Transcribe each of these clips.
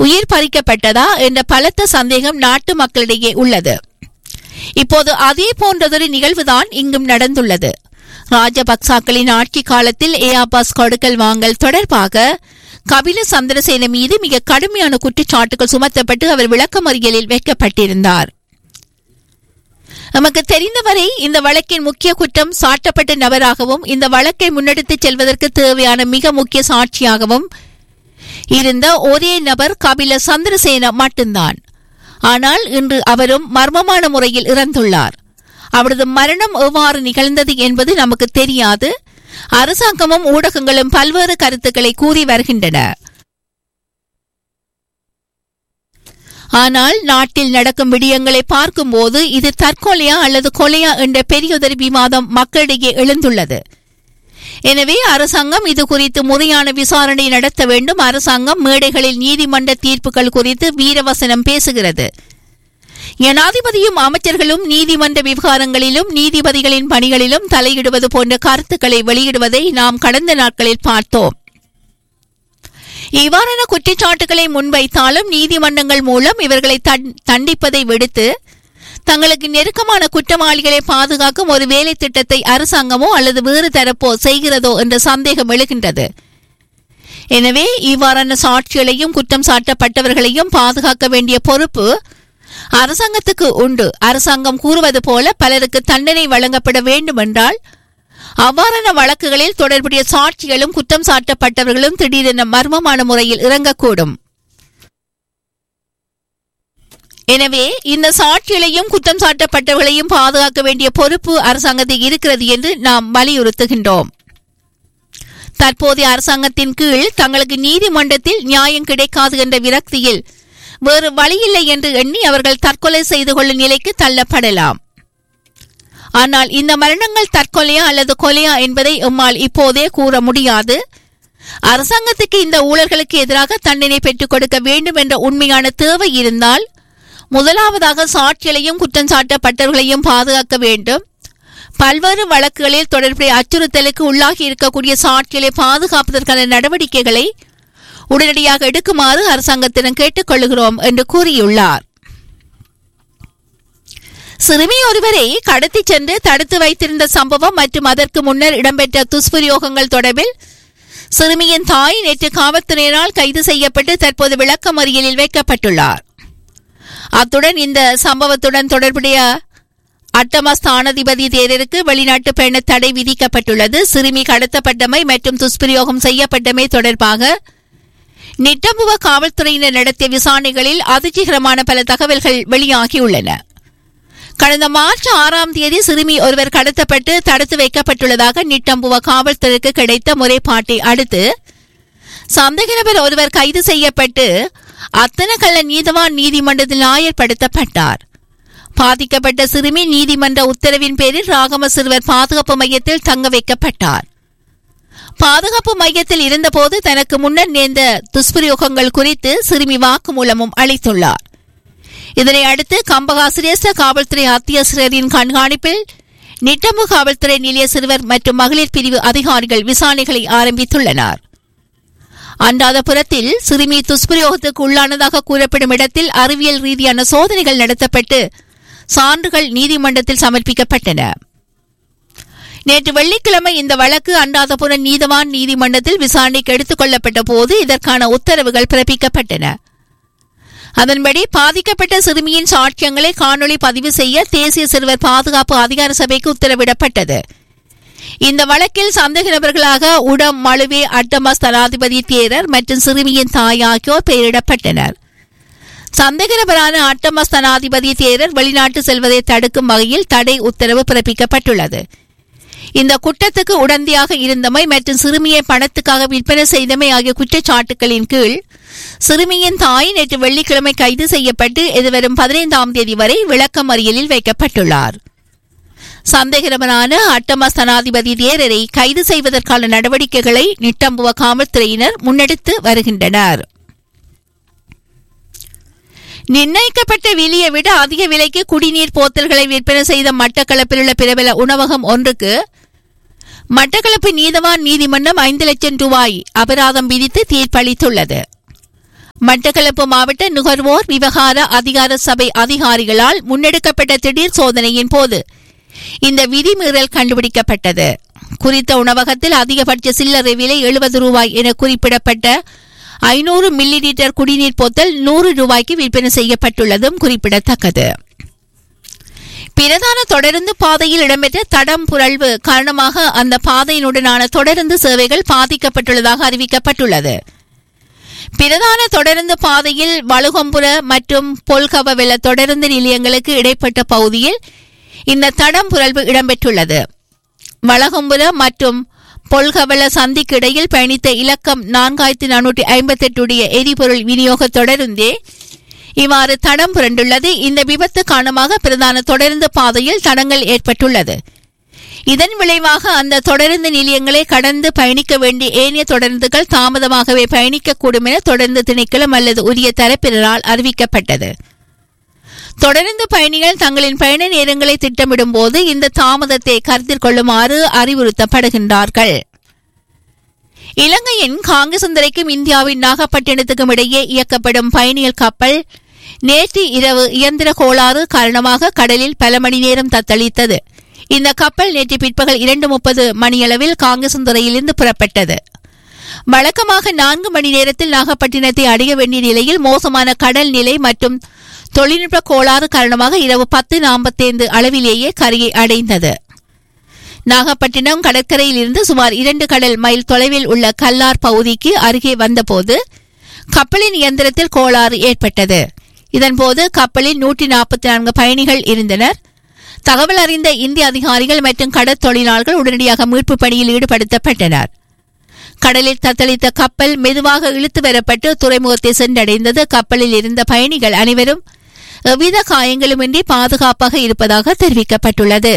உயிர் பறிக்கப்பட்டதா என்ற பலத்த சந்தேகம் நாட்டு மக்களிடையே உள்ளது இப்போது அதே போன்றதொரு நிகழ்வுதான் இங்கும் நடந்துள்ளது ராஜபக்சாக்களின் ஆட்சி காலத்தில் ஏஆபாஸ் கொடுக்கல் வாங்கல் தொடர்பாக கபில சந்திரசேன மீது மிக கடுமையான குற்றச்சாட்டுகள் சுமத்தப்பட்டு அவர் விளக்கமறியலில் வைக்கப்பட்டிருந்தார் நமக்கு தெரிந்தவரை இந்த வழக்கின் முக்கிய குற்றம் சாட்டப்பட்ட நபராகவும் இந்த வழக்கை முன்னெடுத்துச் செல்வதற்கு தேவையான மிக முக்கிய சாட்சியாகவும் இருந்த ஒரே நபர் கபில சந்திரசேன மட்டும்தான் ஆனால் இன்று அவரும் மர்மமான முறையில் இறந்துள்ளார் அவரது மரணம் எவ்வாறு நிகழ்ந்தது என்பது நமக்கு தெரியாது அரசாங்கமும் ஊடகங்களும் பல்வேறு கருத்துக்களை கூறி வருகின்றன ஆனால் நாட்டில் நடக்கும் விடயங்களை பார்க்கும்போது இது தற்கொலையா அல்லது கொலையா என்ற பெரியதொரு விவாதம் மக்களிடையே எழுந்துள்ளது எனவே அரசாங்கம் இது குறித்து முறையான விசாரணை நடத்த வேண்டும் அரசாங்கம் மேடைகளில் நீதிமன்ற தீர்ப்புகள் குறித்து வீரவசனம் பேசுகிறது ஜனாதிபதியும் அமைச்சர்களும் நீதிமன்ற விவகாரங்களிலும் நீதிபதிகளின் பணிகளிலும் தலையிடுவது போன்ற கருத்துக்களை வெளியிடுவதை நாம் கடந்த நாட்களில் பார்த்தோம் இவ்வாறான குற்றச்சாட்டுகளை முன்வைத்தாலும் நீதிமன்றங்கள் மூலம் இவர்களை தண்டிப்பதை விடுத்து தங்களுக்கு நெருக்கமான குற்றவாளிகளை பாதுகாக்கும் ஒரு வேலை திட்டத்தை அரசாங்கமோ அல்லது வேறு தரப்போ செய்கிறதோ என்ற சந்தேகம் எழுகின்றது எனவே இவ்வாறான சாட்சிகளையும் குற்றம் சாட்டப்பட்டவர்களையும் பாதுகாக்க வேண்டிய பொறுப்பு அரசாங்கத்துக்கு உண்டு அரசாங்கம் கூறுவது போல பலருக்கு தண்டனை வழங்கப்பட வேண்டும் என்றால் அவ்வாறான வழக்குகளில் தொடர்புடைய சாட்சிகளும் குற்றம் சாட்டப்பட்டவர்களும் திடீரென மர்மமான முறையில் இறங்கக்கூடும் எனவே இந்த சாட்சிகளையும் குற்றம் சாட்டப்பட்டவர்களையும் பாதுகாக்க வேண்டிய பொறுப்பு அரசாங்கத்தில் இருக்கிறது என்று நாம் வலியுறுத்துகின்றோம் தற்போதைய அரசாங்கத்தின் கீழ் தங்களுக்கு நீதிமன்றத்தில் நியாயம் கிடைக்காது என்ற விரக்தியில் வேறு வழியில்லை என்று எண்ணி அவர்கள் தற்கொலை செய்து கொள்ளும் நிலைக்கு தள்ளப்படலாம் ஆனால் இந்த மரணங்கள் தற்கொலையா அல்லது கொலையா என்பதை எம்மால் இப்போதே கூற முடியாது அரசாங்கத்துக்கு இந்த ஊழல்களுக்கு எதிராக தண்டனை பெற்றுக் கொடுக்க வேண்டும் என்ற உண்மையான தேவை இருந்தால் முதலாவதாக சாட்சிகளையும் குற்றம் சாட்டப்பட்டவர்களையும் பாதுகாக்க வேண்டும் பல்வேறு வழக்குகளில் தொடர்புடைய அச்சுறுத்தலுக்கு உள்ளாகி இருக்கக்கூடிய சாட்சிகளை பாதுகாப்பதற்கான நடவடிக்கைகளை உடனடியாக எடுக்குமாறு அரசாங்கத்திடம் கேட்டுக் கொள்கிறோம் என்று கூறியுள்ளார் சிறுமி ஒருவரை கடத்திச் சென்று தடுத்து வைத்திருந்த சம்பவம் மற்றும் அதற்கு முன்னர் இடம்பெற்ற துஷ்பிரயோகங்கள் தொடர்பில் சிறுமியின் தாய் நேற்று காவல்துறையினால் கைது செய்யப்பட்டு தற்போது விளக்கமறியலில் வைக்கப்பட்டுள்ளார் அத்துடன் இந்த சம்பவத்துடன் தொடர்புடைய அட்டமா ஸ்தானாதிபதி தேரருக்கு வெளிநாட்டு பயண தடை விதிக்கப்பட்டுள்ளது சிறுமி கடத்தப்பட்டமை மற்றும் துஷ்பிரயோகம் செய்யப்பட்டமை தொடர்பாக நிட்டம்புவ காவல்துறையினர் நடத்திய விசாரணைகளில் அதிர்ச்சிகரமான பல தகவல்கள் வெளியாகியுள்ளன கடந்த மார்ச் ஆறாம் தேதி சிறுமி ஒருவர் கடத்தப்பட்டு தடுத்து வைக்கப்பட்டுள்ளதாக நிட்டம்புவ காவல்துறைக்கு கிடைத்த முறைப்பாட்டை அடுத்து சந்தேக நபர் ஒருவர் கைது செய்யப்பட்டு அத்தனக்கல்ல நீதவான் நீதிமன்றத்தில் ஆயர்படுத்தப்பட்டார் பாதிக்கப்பட்ட சிறுமி நீதிமன்ற உத்தரவின் பேரில் ராகம சிறுவர் பாதுகாப்பு மையத்தில் தங்க வைக்கப்பட்டார் பாதுகாப்பு மையத்தில் இருந்தபோது தனக்கு முன்னர் நேர்ந்த துஷ்பிரயோகங்கள் குறித்து சிறுமி வாக்குமூலமும் அளித்துள்ளார் இதனை அடுத்து கம்பகா சிரேஷ்ட காவல்துறை அத்தியட்சரின் கண்காணிப்பில் நிட்டம்பு காவல்துறை நிலைய சிறுவர் மற்றும் மகளிர் பிரிவு அதிகாரிகள் விசாரணைகளை ஆரம்பித்துள்ளனர் அன்றாதபுரத்தில் சிறுமி துஷ்பிரயோகத்துக்கு உள்ளானதாக கூறப்படும் இடத்தில் அறிவியல் ரீதியான சோதனைகள் நடத்தப்பட்டு சான்றுகள் நீதிமன்றத்தில் சமர்ப்பிக்கப்பட்டன நேற்று வெள்ளிக்கிழமை இந்த வழக்கு அண்டாதபுரம் நீதவான் நீதிமன்றத்தில் விசாரணைக்கு எடுத்துக் கொள்ளப்பட்ட போது இதற்கான உத்தரவுகள் பிறப்பிக்கப்பட்டன அதன்படி பாதிக்கப்பட்ட சிறுமியின் சாட்சியங்களை காணொளி பதிவு செய்ய தேசிய சிறுவர் பாதுகாப்பு அதிகார சபைக்கு உத்தரவிடப்பட்டது இந்த வழக்கில் சந்தேக நபர்களாக உடம் மழுவே அட்டமா ஸ்தலாதிபதி தேரர் மற்றும் சிறுமியின் தாய் ஆகியோர் பெயரிடப்பட்டனர் சந்தேக நபரான அட்டமா ஸ்தனாதிபதி தேரர் வெளிநாட்டு செல்வதை தடுக்கும் வகையில் தடை உத்தரவு பிறப்பிக்கப்பட்டுள்ளது இந்த குற்றத்துக்கு உடந்தையாக இருந்தமை மற்றும் சிறுமியை பணத்துக்காக விற்பனை செய்தமை ஆகிய குற்றச்சாட்டுகளின் கீழ் சிறுமியின் தாய் நேற்று வெள்ளிக்கிழமை கைது செய்யப்பட்டு எதிர்வரும் பதினைந்தாம் தேதி வரை விளக்கமறியலில் வைக்கப்பட்டுள்ளார் சந்தேகரமனான அட்டமா ஸ்தனாதிபதி தேரரை கைது செய்வதற்கான நடவடிக்கைகளை நிட்டம்புவ காவல்துறையினர் முன்னெடுத்து வருகின்றனர் நிர்ணயிக்கப்பட்ட விலையை விட அதிக விலைக்கு குடிநீர் போத்தல்களை விற்பனை செய்த மட்டக்களப்பில் உள்ள பிரபல உணவகம் ஒன்றுக்கு மட்டக்களப்பு நீதவான் நீதிமன்றம் ஐந்து லட்சம் ரூபாய் அபராதம் விதித்து தீர்ப்பளித்துள்ளது மட்டக்களப்பு மாவட்ட நுகர்வோர் விவகார அதிகார சபை அதிகாரிகளால் முன்னெடுக்கப்பட்ட திடீர் சோதனையின் போது இந்த விதிமீறல் கண்டுபிடிக்கப்பட்டது குறித்த உணவகத்தில் அதிகபட்ச சில்லறை விலை எழுபது ரூபாய் என குறிப்பிடப்பட்ட ஐநூறு மில்லி லிட்டர் குடிநீர் போத்தல் நூறு ரூபாய்க்கு விற்பனை செய்யப்பட்டுள்ளதும் குறிப்பிடத்தக்கது பிரதான தொடருந்து பாதையில் இடம்பெற்ற தடம் புரள்வு காரணமாக அந்த பாதையினுடனான தொடருந்து சேவைகள் பாதிக்கப்பட்டுள்ளதாக அறிவிக்கப்பட்டுள்ளது பிரதான தொடருந்து பாதையில் வலுகம்புர மற்றும் பொல்கவவெல தொடருந்து நிலையங்களுக்கு இடைப்பட்ட பகுதியில் இந்த தடம் புரள்வு இடம்பெற்றுள்ளது வளகம்புர மற்றும் பொல்கவல சந்திக்கு இடையில் பயணித்த இலக்கம் நான்காயிரத்தி நானூற்றி ஐம்பத்தி எட்டுடைய எரிபொருள் விநியோக தொடருந்தே இவ்வாறு தடம் புரண்டுள்ளது இந்த விபத்து காரணமாக பிரதான தொடருந்து பாதையில் தடங்கள் ஏற்பட்டுள்ளது இதன் விளைவாக அந்த தொடருந்து நிலையங்களை கடந்து பயணிக்க வேண்டிய ஏனைய தொடருந்துகள் தாமதமாகவே பயணிக்கக்கூடும் என தொடர்ந்து திணைக்களம் அல்லது உரிய தரப்பினரால் அறிவிக்கப்பட்டது தொடர்ந்து பயணிகள் தங்களின் பயண நேரங்களை திட்டமிடும் போது இந்த தாமதத்தை கருத்தில் கொள்ளுமாறு அறிவுறுத்தப்படுகின்றார்கள் இலங்கையின் காங்கேசந்தரைக்கும் இந்தியாவின் நாகப்பட்டினத்துக்கும் இடையே இயக்கப்படும் பயணியல் கப்பல் நேற்று இரவு இயந்திர கோளாறு காரணமாக கடலில் பல மணி நேரம் தத்தளித்தது இந்த கப்பல் நேற்று பிற்பகல் இரண்டு முப்பது மணியளவில் காங்கேசந்துறையிலிருந்து புறப்பட்டது வழக்கமாக நான்கு மணி நேரத்தில் நாகப்பட்டினத்தை அடைய வேண்டிய நிலையில் மோசமான கடல் நிலை மற்றும் தொழில்நுட்ப கோளாறு காரணமாக இரவு பத்து நாற்பத்தைந்து அளவிலேயே கரையை அடைந்தது நாகப்பட்டினம் கடற்கரையில் இருந்து சுமார் இரண்டு கடல் மைல் தொலைவில் உள்ள கல்லார் பகுதிக்கு அருகே வந்தபோது கப்பலின் இயந்திரத்தில் கோளாறு ஏற்பட்டது இதன்போது கப்பலில் நூற்றி நாற்பத்தி நான்கு பயணிகள் இருந்தனர் தகவல் அறிந்த இந்திய அதிகாரிகள் மற்றும் கடற்தொழிலாளர்கள் உடனடியாக மீட்பு பணியில் ஈடுபடுத்தப்பட்டனர் கடலில் தத்தளித்த கப்பல் மெதுவாக இழுத்து வரப்பட்டு துறைமுகத்தை சென்றடைந்தது கப்பலில் இருந்த பயணிகள் அனைவரும் எவ்வித காயங்களுமின்றி பாதுகாப்பாக இருப்பதாக தெரிவிக்கப்பட்டுள்ளது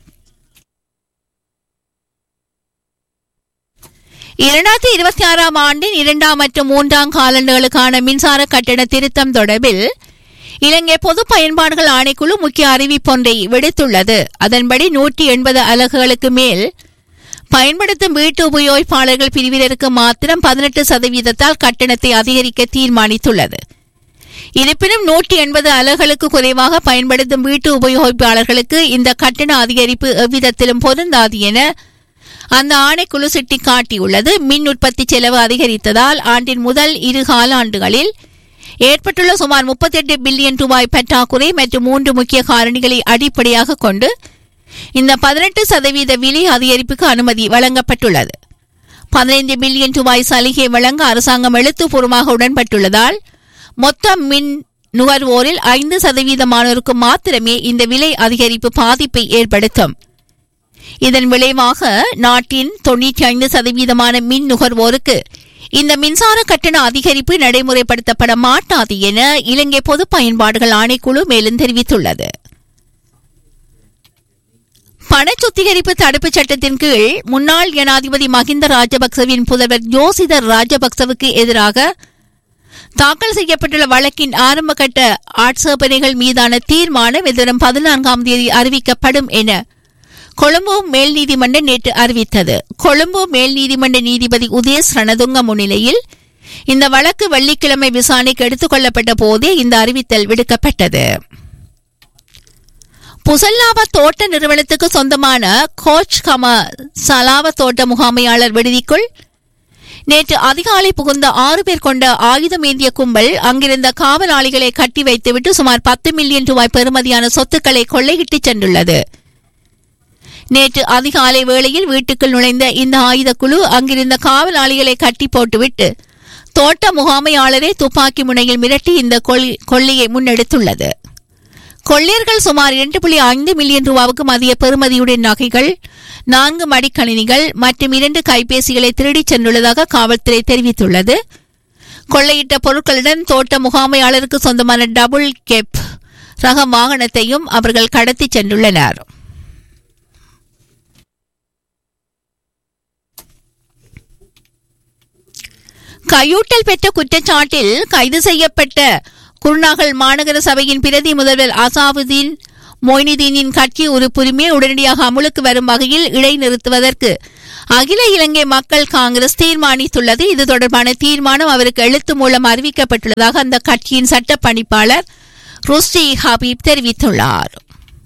இரண்டாயிரத்தி இருபத்தி ஆறாம் ஆண்டின் இரண்டாம் மற்றும் மூன்றாம் காலண்டுகளுக்கான மின்சார கட்டண திருத்தம் தொடர்பில் இலங்கை பொது பயன்பாடுகள் ஆணைக்குழு முக்கிய அறிவிப்பொன்றை விடுத்துள்ளது அதன்படி நூற்றி எண்பது அலகுகளுக்கு மேல் பயன்படுத்தும் வீட்டு உபயோகிப்பாளர்கள் பிரிவினருக்கு மாத்திரம் பதினெட்டு சதவீதத்தால் கட்டணத்தை அதிகரிக்க தீர்மானித்துள்ளது இருப்பினும் நூற்றி எண்பது அலகுகளுக்கு குறைவாக பயன்படுத்தும் வீட்டு உபயோகிப்பாளர்களுக்கு இந்த கட்டண அதிகரிப்பு எவ்விதத்திலும் பொருந்தாது என அந்த ஆணைக்குழு சுட்டிக்காட்டியுள்ளது மின் உற்பத்தி செலவு அதிகரித்ததால் ஆண்டின் முதல் இரு காலாண்டுகளில் ஏற்பட்டுள்ள சுமார் முப்பத்தி எட்டு பில்லியன் ரூபாய் பற்றாக்குறை மற்றும் மூன்று முக்கிய காரணிகளை அடிப்படையாக கொண்டு இந்த பதினெட்டு சதவீத விலை அதிகரிப்புக்கு அனுமதி வழங்கப்பட்டுள்ளது பதினைந்து பில்லியன் ரூபாய் சலுகை வழங்க அரசாங்கம் எழுத்துப்பூர்வமாக உடன்பட்டுள்ளதால் மொத்த மின் நுகர்வோரில் ஐந்து சதவீதமானோருக்கு மாத்திரமே இந்த விலை அதிகரிப்பு பாதிப்பை ஏற்படுத்தும் இதன் விளைவாக நாட்டின் தொன்னூற்றி ஐந்து சதவீதமான மின் நுகர்வோருக்கு இந்த மின்சார கட்டண அதிகரிப்பு நடைமுறைப்படுத்தப்பட மாட்டாது என இலங்கை பொது பயன்பாடுகள் ஆணைக்குழு மேலும் தெரிவித்துள்ளது பண சுத்திகரிப்பு தடுப்புச் சட்டத்தின் கீழ் முன்னாள் ஜனாதிபதி மஹிந்த ராஜபக்சவின் புதல்வர் ஜோசிதர் ராஜபக்சவுக்கு எதிராக தாக்கல் செய்யப்பட்டுள்ள வழக்கின் ஆரம்பகட்ட ஆட்சேபனைகள் மீதான தீர்மானம் எதிரும் பதினான்காம் தேதி அறிவிக்கப்படும் என கொழும்பு மேல் நீதிமன்றம் நேற்று அறிவித்தது கொழும்பு மேல் நீதிமன்ற நீதிபதி உதேஷ் ரணதுங்க முன்னிலையில் இந்த வழக்கு வெள்ளிக்கிழமை விசாரணைக்கு எடுத்துக் கொள்ளப்பட்ட போதே இந்த அறிவித்தல் விடுக்கப்பட்டது புசல்லாவ தோட்ட நிறுவனத்துக்கு சொந்தமான கோச் கம சலாவ தோட்ட முகாமையாளர் விடுதிக்குள் நேற்று அதிகாலை புகுந்த ஆறு பேர் கொண்ட ஆயுதமேந்திய கும்பல் அங்கிருந்த காவலாளிகளை கட்டி வைத்துவிட்டு சுமார் பத்து மில்லியன் ரூபாய் பெறுமதியான சொத்துக்களை கொள்ளையிட்டுச் சென்றுள்ளது நேற்று அதிகாலை வேளையில் வீட்டுக்குள் நுழைந்த இந்த ஆயுதக்குழு அங்கிருந்த காவலாளிகளை கட்டி போட்டுவிட்டு தோட்ட முகாமையாளரை துப்பாக்கி முனையில் மிரட்டி இந்த கொள்- கொள்ளையை முன்னெடுத்துள்ளது கொள்ளையர்கள் சுமார் இரண்டு புள்ளி ஐந்து மில்லியன் ரூபாவுக்கு மதிய பெறுமதியுடைய நகைகள் நான்கு மடிக்கணினிகள் மற்றும் இரண்டு கைபேசிகளை திருடிச் சென்றுள்ளதாக காவல்துறை தெரிவித்துள்ளது கொள்ளையிட்ட பொருட்களுடன் தோட்ட முகாமையாளருக்கு சொந்தமான டபுள் கெப் ரக வாகனத்தையும் அவர்கள் கடத்திச் சென்றுள்ளனர் கையூட்டல் பெற்ற குற்றச்சாட்டில் கைது செய்யப்பட்ட குருநாகல் மாநகர சபையின் பிரதி முதல்வர் அசாவுதீன் மொய்னுதீனின் கட்சி உறுப்புரிமை உடனடியாக அமுலுக்கு வரும் வகையில் இடைநிறுத்துவதற்கு அகில இலங்கை மக்கள் காங்கிரஸ் தீர்மானித்துள்ளது இது தொடர்பான தீர்மானம் அவருக்கு எழுத்து மூலம் அறிவிக்கப்பட்டுள்ளதாக அந்த கட்சியின் சட்ட பணிப்பாளர் ருஸ்டி ஹபீப் தெரிவித்துள்ளார்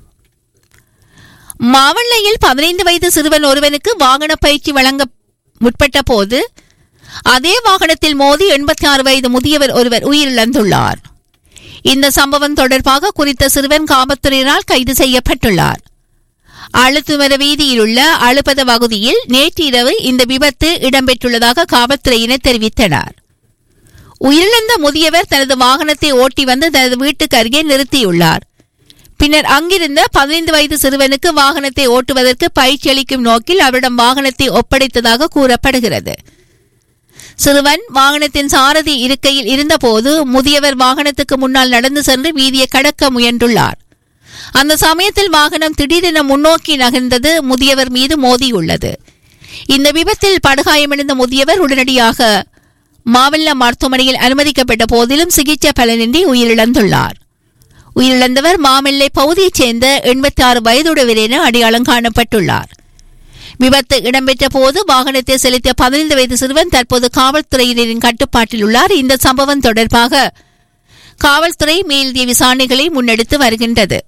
மாவள்ளையில் பதினைந்து வயது சிறுவன் ஒருவனுக்கு வாகன பயிற்சி வழங்க முற்பட்ட போது அதே வாகனத்தில் மோதி எண்பத்தி ஆறு வயது முதியவர் ஒருவர் உயிரிழந்துள்ளார் இந்த சம்பவம் தொடர்பாக குறித்த சிறுவன் காவல்துறையினால் கைது செய்யப்பட்டுள்ளார் அழுத்துமர வீதியில் உள்ள அழுப்பத பகுதியில் நேற்று இரவு இந்த விபத்து இடம்பெற்றுள்ளதாக காவல்துறையினர் தெரிவித்தனர் உயிரிழந்த முதியவர் தனது வாகனத்தை ஓட்டி வந்து தனது வீட்டுக்கு அருகே நிறுத்தியுள்ளார் பின்னர் அங்கிருந்த பதினைந்து வயது சிறுவனுக்கு வாகனத்தை ஓட்டுவதற்கு பயிற்சி அளிக்கும் நோக்கில் அவரிடம் வாகனத்தை ஒப்படைத்ததாக கூறப்படுகிறது சிறுவன் வாகனத்தின் சாரதி இருக்கையில் இருந்தபோது முதியவர் வாகனத்துக்கு முன்னால் நடந்து சென்று வீதியை கடக்க முயன்றுள்ளார் அந்த சமயத்தில் வாகனம் திடீரென முன்னோக்கி நகர்ந்தது முதியவர் மீது மோதியுள்ளது இந்த விபத்தில் படுகாயமடைந்த முதியவர் உடனடியாக மாவல்ல மருத்துவமனையில் அனுமதிக்கப்பட்ட போதிலும் சிகிச்சை பலனின்றி உயிரிழந்துள்ளார் உயிரிழந்தவர் மாமெல்லை பகுதியைச் சேர்ந்த எண்பத்தி ஆறு வயதுடையவர் என அடையாளம் காணப்பட்டுள்ளார் விபத்து இடம்பெற்ற போது வாகனத்தை செலுத்திய பதினைந்து வயது சிறுவன் தற்போது காவல்துறையினரின் கட்டுப்பாட்டில் உள்ளார் இந்த சம்பவம் தொடர்பாக காவல்துறை மேலதிக விசாரணைகளை முன்னெடுத்து வருகின்றது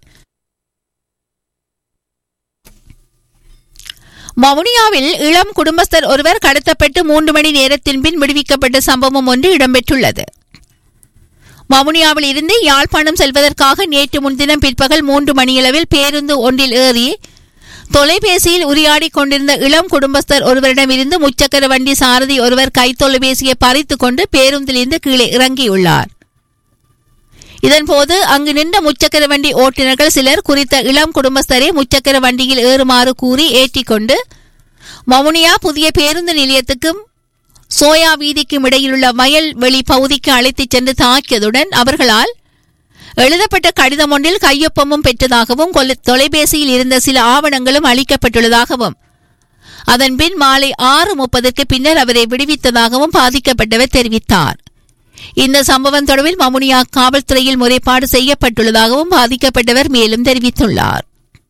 வவுனியாவில் இளம் குடும்பஸ்தர் ஒருவர் கடத்தப்பட்டு மூன்று மணி நேரத்தின் பின் விடுவிக்கப்பட்ட சம்பவம் ஒன்று இடம்பெற்றுள்ளது வவுனியாவில் இருந்து யாழ்ப்பாணம் செல்வதற்காக நேற்று முன்தினம் பிற்பகல் மூன்று மணியளவில் பேருந்து ஒன்றில் ஏறி தொலைபேசியில் உரையாடிக் கொண்டிருந்த இளம் குடும்பஸ்தர் ஒருவரிடமிருந்து முச்சக்கர வண்டி சாரதி ஒருவர் கைத்தொலைபேசியை பறித்துக் கொண்டு பேருந்திலிருந்து கீழே இறங்கியுள்ளார் இதன்போது அங்கு நின்ற முச்சக்கர வண்டி ஓட்டுநர்கள் சிலர் குறித்த இளம் குடும்பஸ்தரை முச்சக்கர வண்டியில் ஏறுமாறு கூறி ஏற்றிக்கொண்டு வவுனியா புதிய பேருந்து நிலையத்துக்கும் சோயா வீதிக்கும் இடையிலுள்ள வயல் வெளி பகுதிக்கு அழைத்துச் சென்று தாக்கியதுடன் அவர்களால் எழுதப்பட்ட கடிதம் ஒன்றில் கையொப்பமும் பெற்றதாகவும் கொல- தொலைபேசியில் இருந்த சில ஆவணங்களும் அளிக்கப்பட்டுள்ளதாகவும் அதன்பின் மாலை ஆறு முப்பதற்கு பின்னர் அவரை விடுவித்ததாகவும் பாதிக்கப்பட்டவர் தெரிவித்தார் இந்த சம்பவம் தொடர்பில் மமுனியா காவல்துறையில் முறைப்பாடு செய்யப்பட்டுள்ளதாகவும் பாதிக்கப்பட்டவர் மேலும் தெரிவித்துள்ளார்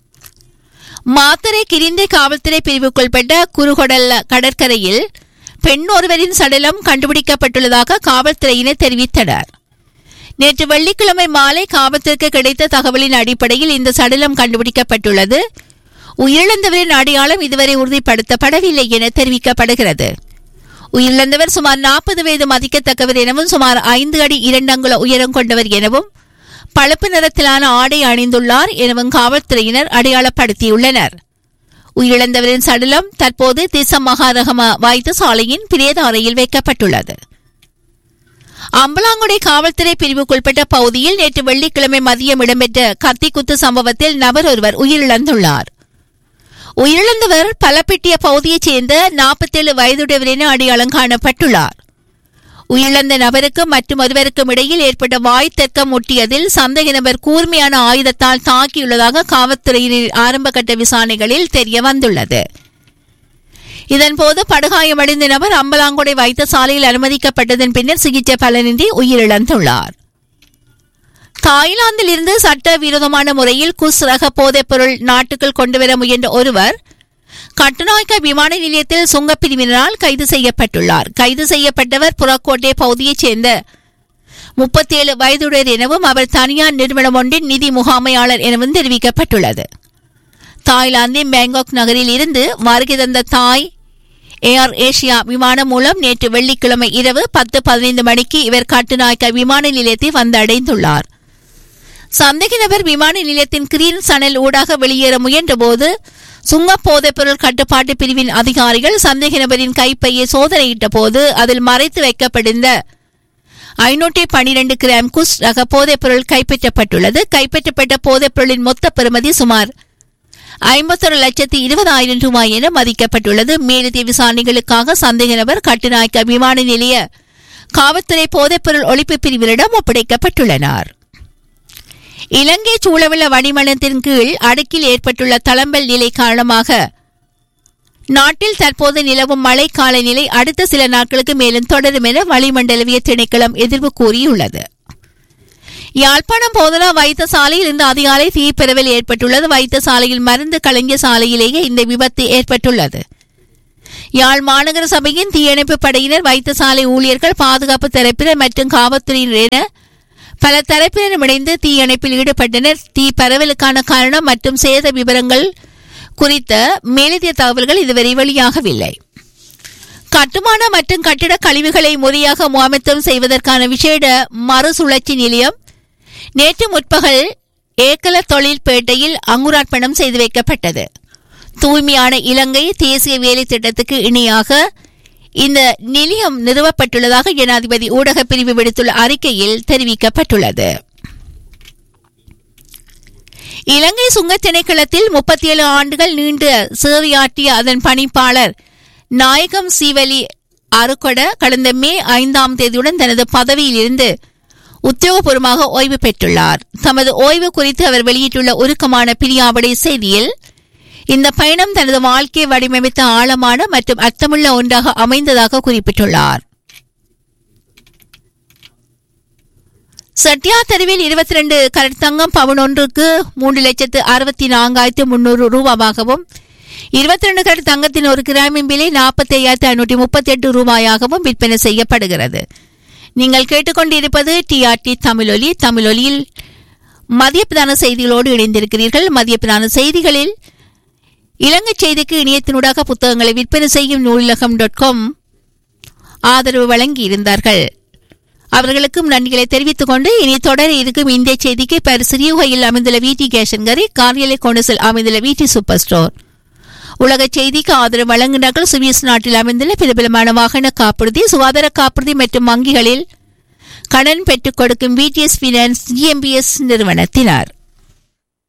மாத்தரை கிரிந்தை காவல்துறை பிரிவுக்குள்பட்ட குறுகொடல் கடற்கரையில் பெண் ஒருவரின் சடலம் கண்டுபிடிக்கப்பட்டுள்ளதாக காவல்துறையினர் தெரிவித்தனர் நேற்று வெள்ளிக்கிழமை மாலை காவல்துறைக்கு கிடைத்த தகவலின் அடிப்படையில் இந்த சடலம் கண்டுபிடிக்கப்பட்டுள்ளது உயிரிழந்தவரின் அடையாளம் இதுவரை உறுதிப்படுத்தப்படவில்லை என தெரிவிக்கப்படுகிறது உயிரிழந்தவர் சுமார் நாற்பது வயது மதிக்கத்தக்கவர் எனவும் சுமார் ஐந்து அடி இரண்டு அங்குல உயரம் கொண்டவர் எனவும் பழுப்பு நிறத்திலான ஆடை அணிந்துள்ளார் எனவும் காவல்துறையினர் அடையாளப்படுத்தியுள்ளனர் உயிரிழந்தவரின் சடலம் தற்போது திசம் மகாரகம வைத்தியசாலையின் பிரேத அறையில் வைக்கப்பட்டுள்ளது அம்பலாங்குடி காவல்துறை பிரிவுக்குட்பட்ட பகுதியில் நேற்று வெள்ளிக்கிழமை மதியம் இடம்பெற்ற கத்திக்குத்து சம்பவத்தில் நபர் ஒருவர் உயிரிழந்துள்ளார் உயிரிழந்தவர் பலப்பிட்டிய பகுதியைச் சேர்ந்த நாற்பத்தேழு வயதுடையவர் என அடையாளம் காணப்பட்டுள்ளார் உயிரிழந்த நபருக்கும் மற்றும் ஒருவருக்கும் இடையில் ஏற்பட்ட வாய் தர்க்கம் முட்டியதில் சந்தேக நபர் கூர்மையான ஆயுதத்தால் தாக்கியுள்ளதாக காவல்துறையினர் ஆரம்பகட்ட விசாரணைகளில் தெரிய வந்துள்ளது இதன்போது படுகாயமடைந்த நபர் அம்பலாங்குடை வைத்தியசாலையில் அனுமதிக்கப்பட்டதன் பின்னர் சிகிச்சை பலனின்றி உயிரிழந்துள்ளார் தாய்லாந்தில் இருந்து சட்டவிரோதமான முறையில் குஸ் ரக போதைப்பொருள் நாட்டுக்குள் கொண்டுவர முயன்ற ஒருவர் கட்டுநாயக்க விமான நிலையத்தில் சுங்கப்பிரிவினரால் கைது செய்யப்பட்டுள்ளார் கைது செய்யப்பட்டவர் புறக்கோட்டை பகுதியைச் சேர்ந்த முப்பத்தேழு வயதுடையர் எனவும் அவர் தனியார் நிறுவனம் ஒன்றின் நிதி முகாமையாளர் எனவும் தெரிவிக்கப்பட்டுள்ளது தாய்லாந்தின் பேங்காக் நகரில் இருந்து வருகை தந்த தாய் ஏர் ஏசியா விமானம் மூலம் நேற்று வெள்ளிக்கிழமை இரவு பத்து பதினைந்து மணிக்கு இவர் கட்டுநாயக்க விமான நிலையத்தை வந்தடைந்துள்ளார் சந்தேக நபர் விமான நிலையத்தின் கிரீன் சனல் ஊடாக வெளியேற முயன்றபோது சுங்க போதைப்பொருள் கட்டுப்பாட்டு பிரிவின் அதிகாரிகள் சந்தேக நபரின் கைப்பையை சோதனையிட்ட போது அதில் மறைத்து வைக்கப்பட்டிருந்த ஐநூற்றி பனிரெண்டு கிராம் குஸ் ரக போதைப்பொருள் கைப்பற்றப்பட்டுள்ளது கைப்பற்றப்பட்ட போதைப்பொருளின் மொத்த பெறுமதி சுமார் ஐம்பத்தொரு லட்சத்தி இருபதாயிரம் ரூபாய் என மதிக்கப்பட்டுள்ளது மேலதிக விசாரணைகளுக்காக சந்தேக நபர் கட்டுநாயக்க விமான நிலைய காவல்துறை போதைப்பொருள் ஒழிப்பு பிரிவினரிடம் ஒப்படைக்கப்பட்டுள்ளனர் இலங்கை சூழவுள்ள வடிமண்டலத்தின் கீழ் அடுக்கில் ஏற்பட்டுள்ள தளம்பல் நிலை காரணமாக நாட்டில் தற்போது நிலவும் மழை காலநிலை அடுத்த சில நாட்களுக்கு மேலும் தொடரும் என வளிமண்டலவிய திணைக்களம் எதிர்வு கூறியுள்ளது யாழ்ப்பாணம் போதனா வைத்தியசாலையில் இன்று அதிகாலை தீப்பரவல் ஏற்பட்டுள்ளது வைத்தியசாலையில் மருந்து கலைஞர் சாலையிலேயே இந்த விபத்து ஏற்பட்டுள்ளது யாழ் மாநகர சபையின் தீயணைப்பு படையினர் வைத்தியசாலை ஊழியர்கள் பாதுகாப்பு தரப்பினர் மற்றும் காவல்துறையினர் என பல தரப்பினரும் இணைந்து தீயணைப்பில் ஈடுபட்டனர் தீ பரவலுக்கான காரணம் மற்றும் சேத விவரங்கள் குறித்த மேலதிக தகவல்கள் இதுவரை வெளியாகவில்லை கட்டுமான மற்றும் கட்டிட கழிவுகளை முறையாக முகாமித்துவம் செய்வதற்கான விசேட மறுசுழற்சி நிலையம் நேற்று முற்பகல் ஏக்கல தொழில்பேட்டையில் அங்குரார்ப்பணம் செய்து வைக்கப்பட்டது தூய்மையான இலங்கை தேசிய வேலை திட்டத்துக்கு இணையாக இந்த நிலையம் நிறுவப்பட்டுள்ளதாக ஜனாதிபதி ஊடக பிரிவு விடுத்துள்ள அறிக்கையில் தெரிவிக்கப்பட்டுள்ளது இலங்கை சுங்கத் திணைக்களத்தில் முப்பத்தி ஏழு ஆண்டுகள் நீண்ட சேவையாற்றிய அதன் பணிப்பாளர் நாயகம் சீவலி அருக்கொட கடந்த மே ஐந்தாம் தேதியுடன் தனது பதவியில் இருந்து உத்தியோகபூர்வமாக ஓய்வு பெற்றுள்ளார் தமது ஓய்வு குறித்து அவர் வெளியிட்டுள்ள உருக்கமான பிரியாவடை செய்தியில் இந்த பயணம் தனது வாழ்க்கையை வடிவமைத்த ஆழமான மற்றும் அர்த்தமுள்ள ஒன்றாக அமைந்ததாக குறிப்பிட்டுள்ளார் சட்யா தெருவில் இருபத்தி ரெண்டு கரட் தங்கம் பவுன் ஒன்றுக்கு மூன்று லட்சத்து அறுபத்தி நான்காயிரத்து முன்னூறு ரூபாவாகவும் இருபத்தி ரெண்டு கரட் தங்கத்தின் ஒரு கிராமின் விலை நாற்பத்தி ஐயாயிரத்து ஐநூற்றி முப்பத்தி எட்டு ரூபாயாகவும் விற்பனை செய்யப்படுகிறது நீங்கள் கேட்டுக்கொண்டிருப்பது டிஆர்டி தமிழொலி தமிழொலியில் மதிய பிரதான செய்திகளோடு இணைந்திருக்கிறீர்கள் மதிய பிரதான செய்திகளில் இலங்கை செய்திக்கு இணையத்தினூடாக புத்தகங்களை விற்பனை செய்யும் நூலகம் டாட் காம் ஆதரவு வழங்கி இருந்தார்கள் அவர்களுக்கும் நன்றிகளை தெரிவித்துக் கொண்டு இனி தொடர இருக்கும் இந்திய செய்திக்கு பரிசு ரியூகையில் அமைந்துள்ள விடி கேஷன்கரி கார்நிலை கொண்டசில் அமைந்துள்ள விடி சூப்பர் ஸ்டோர் உலக செய்திக்கு ஆதரவு வழங்குகிறார்கள் சுவிஸ் நாட்டில் அமைந்துள்ள பிரபலமான வாகன காப்புறுதி சுகாதார காப்புறுதி மற்றும் வங்கிகளில் கடன் பெற்றுக் கொடுக்கும் விடிஎஸ் பினான்ஸ் ஜிஎம்பிஎஸ் நிறுவனத்தினர்